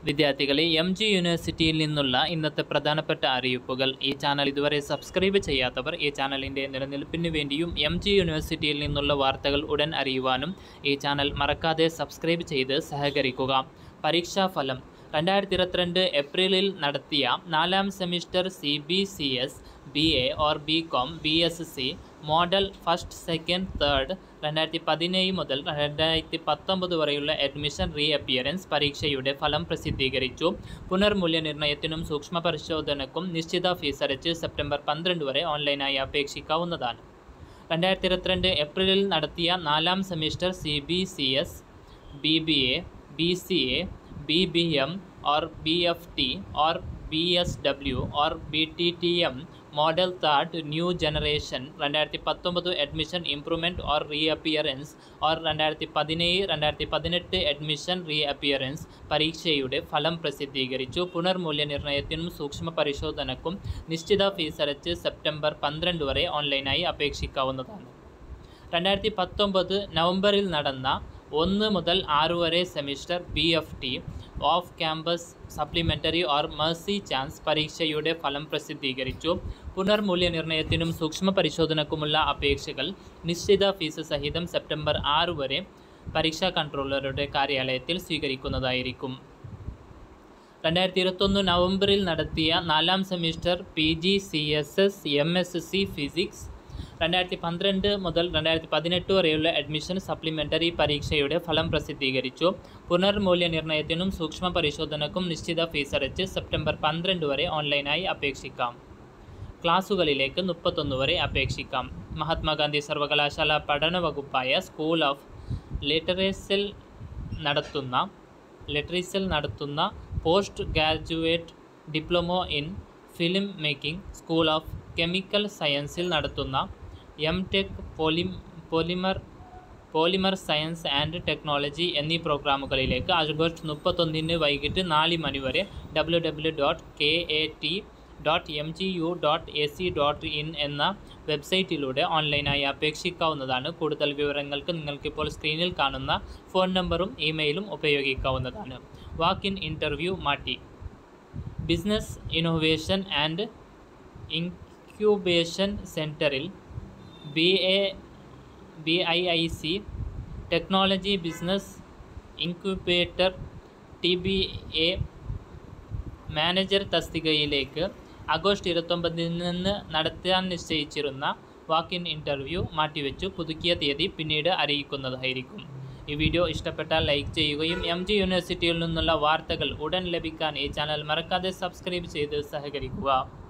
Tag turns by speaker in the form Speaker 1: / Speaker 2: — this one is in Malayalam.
Speaker 1: വിദ്യാർത്ഥികളെ എം ജി യൂണിവേഴ്സിറ്റിയിൽ നിന്നുള്ള ഇന്നത്തെ പ്രധാനപ്പെട്ട അറിയിപ്പുകൾ ഈ ചാനൽ ഇതുവരെ സബ്സ്ക്രൈബ് ചെയ്യാത്തവർ ഈ ചാനലിൻ്റെ നിലനിൽപ്പിന് വേണ്ടിയും എം ജി യൂണിവേഴ്സിറ്റിയിൽ നിന്നുള്ള വാർത്തകൾ ഉടൻ അറിയുവാനും ഈ ചാനൽ മറക്കാതെ സബ്സ്ക്രൈബ് ചെയ്ത് സഹകരിക്കുക പരീക്ഷാഫലം രണ്ടായിരത്തി ഇരുപത്തിരണ്ട് ഏപ്രിലിൽ നടത്തിയ നാലാം semester C B C S B A or B com B S C model first second third രണ്ടായിരത്തി പതിനേഴ് മുതൽ രണ്ടായിരത്തി പത്തൊമ്പത് വരെയുള്ള അഡ്മിഷൻ റീ അപ്പിയറൻസ് പരീക്ഷയുടെ ഫലം പ്രസിദ്ധീകരിച്ചു പുനർമൂല്യനിർണ്ണയത്തിനും സൂക്ഷ്മ പരിശോധനക്കും നിശ്ചിത ഫീസ് അടച്ച് സെപ്റ്റംബർ പന്ത്രണ്ട് വരെ ഓൺലൈനായി അപേക്ഷിക്കാവുന്നതാണ് രണ്ടായിരത്തി ഇരുപത്തിരണ്ട് ഏപ്രിലിൽ നടത്തിയ നാലാം semester C B C S B B A B C A B B M or B F T or B S W or B T T M model third new generation രണ്ടായിരത്തി പത്തൊമ്പത് admission improvement or reappearance or രണ്ടായിരത്തി പതിനേഴ് രണ്ടായിരത്തി പതിനെട്ട് അഡ്മിഷൻ റീ അപ്പിയറൻസ് പരീക്ഷയുടെ ഫലം പ്രസിദ്ധീകരിച്ചു പുനർമൂല്യനിർണ്ണയത്തിനും സൂക്ഷ്മ പരിശോധനക്കും നിശ്ചിത ഫീസ് അടച്ച് സെപ്റ്റംബർ പന്ത്രണ്ട് വരെ ഓൺലൈനായി അപേക്ഷിക്കാവുന്നതാണ് രണ്ടായിരത്തി പത്തൊമ്പത് നവംബറിൽ നടന്ന ഒന്ന് മുതൽ ആറ് വരെ semester B F T off campus supplementary or mercy chance പരീക്ഷയുടെ ഫലം പ്രസിദ്ധീകരിച്ചു പുനർമൂല്യനിർണ്ണയത്തിനും സൂക്ഷ്മ പരിശോധനക്കുമുള്ള അപേക്ഷകൾ നിശ്ചിത ഫീസ് സഹിതം സെപ്റ്റംബർ ആറ് വരെ പരീക്ഷാ കൺട്രോളറുടെ കാര്യാലയത്തിൽ സ്വീകരിക്കുന്നതായിരിക്കും രണ്ടായിരത്തി ഇരുപത്തൊന്ന് നവംബറിൽ നടത്തിയ നാലാം semester P G C S S M S C physics രണ്ടായിരത്തി പന്ത്രണ്ട് മുതൽ രണ്ടായിരത്തി പതിനെട്ട് വരെയുള്ള അഡ്മിഷൻ സപ്ലിമെൻ്ററി പരീക്ഷയുടെ ഫലം പ്രസിദ്ധീകരിച്ചു പുനർമൂല്യനിർണ്ണയത്തിനും സൂക്ഷ്മ പരിശോധനക്കും നിശ്ചിത ഫീസ് അടച്ച് സെപ്റ്റംബർ പന്ത്രണ്ട് വരെ ഓൺലൈനായി അപേക്ഷിക്കാം ക്ലാസുകളിലേക്ക് മുപ്പത്തൊന്ന് വരെ അപേക്ഷിക്കാം മഹാത്മാഗാന്ധി സർവകലാശാല പഠന വകുപ്പായ സ്കൂൾ ഓഫ് ലിറ്ററേസിൽ നടത്തുന്ന ലിറ്ററേസിൽ നടത്തുന്ന post graduate diploma in film making school of chemical സയൻസിൽ നടത്തുന്ന M tech poly polymer polymer science and technology എന്നീ പ്രോഗ്രാമുകളിലേക്ക് ആഗസ്റ്റ് മുപ്പത്തൊന്നിന് വൈകിട്ട് നാല് മണി വരെ W W dot K A T dot M G U dot A C dot in എന്ന വെബ്സൈറ്റിലൂടെ ഓൺലൈനായി അപേക്ഷിക്കാവുന്നതാണ് കൂടുതൽ വിവരങ്ങൾക്ക് നിങ്ങൾക്കിപ്പോൾ സ്ക്രീനിൽ കാണുന്ന ഫോൺ നമ്പറും ഇമെയിലും ഉപയോഗിക്കാവുന്നതാണ് വാക്ക് ഇൻ ഇൻ്റർവ്യൂ മാറ്റി ബിസിനസ് ഇന്നോവേഷൻ ആൻഡ് ഇൻക്യൂബേഷൻ സെൻറ്ററിൽ B A B I I C technology business incubator T B A manager തസ്തികയിലേക്ക് ആഗസ്റ്റ് ഇരുപത്തൊമ്പതിൽ നിന്ന് നടത്താൻ നിശ്ചയിച്ചിരുന്ന വാക്ക് ഇൻ ഇൻ്റർവ്യൂ മാറ്റിവെച്ചു പുതുക്കിയ തീയതി പിന്നീട് അറിയിക്കുന്നതായിരിക്കും ഈ വീഡിയോ ഇഷ്ടപ്പെട്ടാൽ ലൈക്ക് ചെയ്യുകയും എം ജി യൂണിവേഴ്സിറ്റിയിൽ നിന്നുള്ള വാർത്തകൾ ഉടൻ ലഭിക്കാൻ ഈ ചാനൽ മറക്കാതെ സബ്സ്ക്രൈബ് ചെയ്ത് സഹകരിക്കുക